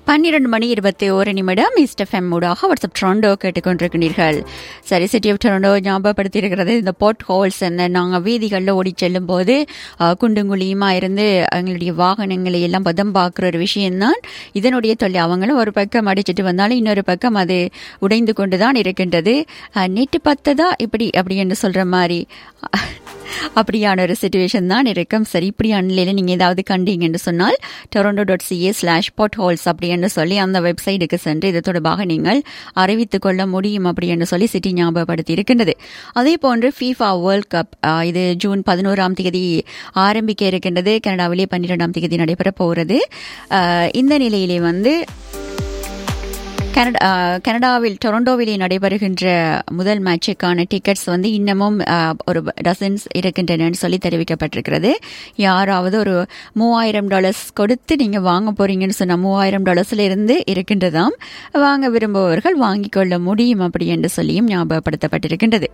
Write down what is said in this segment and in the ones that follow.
பன்னிரண்டு மணி இருபத்தி ஒரு நிமிடம் ஈஸ்ட் எஃப்எம் ஊடாக வாட்ஸ்அப் ட்ரோண்டோ கேட்டுக்கொண்டிருக்கிறீர்கள் சரி சிட்டி ஆஃப் டொரண்டோ ஞாபகப்படுத்தி இருக்கிறது இந்த போட் ஹோல்ஸ் அந்த நாங்கள் வீதிகளில் ஓடி செல்லும் போது அஹ், குண்டும் குழியுமா இருந்து எங்களுடைய வாகனங்களை எல்லாம் பதம் பார்க்குற ஒரு விஷயம்தான் இதனுடைய தொல்லை அவங்களும் ஒரு பக்கம் அடிச்சிட்டு வந்தாலும் இன்னொரு பக்கம் அது உடைந்து கொண்டு தான் இருக்கின்றது அஹ், நேற்று பார்த்ததா இப்படி அப்படி என்று சொல்கிற மாதிரி அப்படியான ஒரு சுச்சுவேஷன் தான் இருக்கும் சரி இப்படியான நிலையில் நீங்கள் ஏதாவது கண்டீங்கன்னு சொன்னால் Toronto dot CA slash potholes அப்படின்னு சொல்லி அந்த வெப்சைட்டுக்கு சென்று இது தொடர்பாக நீங்கள் அறிவித்துக் கொள்ள முடியும் அப்படின்னு சொல்லி சிட்டி ஞாபகப்படுத்தி இருக்கின்றது அதே போன்று ஃபீஃபா வேர்ல்ட் கப் ஆஹ், இது ஜூன் பதினோராம் தேதி ஆரம்பிக்க இருக்கின்றது கனடாவிலே பன்னிரெண்டாம் தேதி நடைபெற போகிறது ஆஹ், இந்த நிலையிலே வந்து கனடா ஆஹ், கனடாவில் டொரண்டோவிலே நடைபெறுகின்ற முதல் மேட்சுக்கான டிக்கெட்ஸ் வந்து இன்னமும் ஆஹ், ஒரு டசன்ஸ் இருக்கின்றனன்னு சொல்லி தெரிவிக்கப்பட்டிருக்கிறது யாராவது ஒரு மூவாயிரம் டாலர்ஸ் கொடுத்து நீங்க வாங்க போறீங்கன்னு சொன்ன மூவாயிரம் டாலர்ஸ்ல இருந்து இருக்கின்றதாம் வாங்க விரும்புபவர்கள் வாங்கிக் கொள்ள முடியும் அப்படி என்று சொல்லியும் ஞாபகப்படுத்தப்பட்டிருக்கின்றது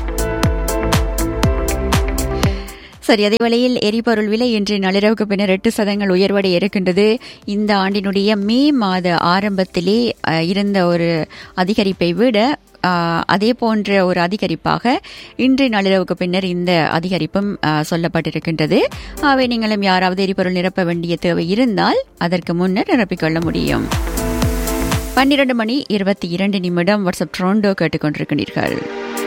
சரி அதே வேளையில் எரிபொருள் விலை இன்று நள்ளிரவுக்கு பின்னர் எட்டு சதங்கள் உயர்வடை இருக்கின்றது இந்த ஆண்டினுடைய மே மாத ஆரம்பத்திலே அஹ், இருந்த ஒரு அதிகரிப்பை விட அஹ், அதே போன்ற ஒரு அதிகரிப்பாக இன்று நள்ளிரவுக்கு பின்னர் இந்த அதிகரிப்பும் அஹ், சொல்லப்பட்டிருக்கின்றது ஆகவே நீங்களும் யாராவது எரிபொருள் நிரப்ப வேண்டிய தேவை இருந்தால் அதற்கு முன்னர் நிரப்பிக்கொள்ள முடியும் பன்னிரண்டு மணி இருபத்தி இரண்டு நிமிடம் வாட்ஸ்அப் ட்ரோண்டோ கேட்டுக்கொண்டிருக்கிறீர்கள்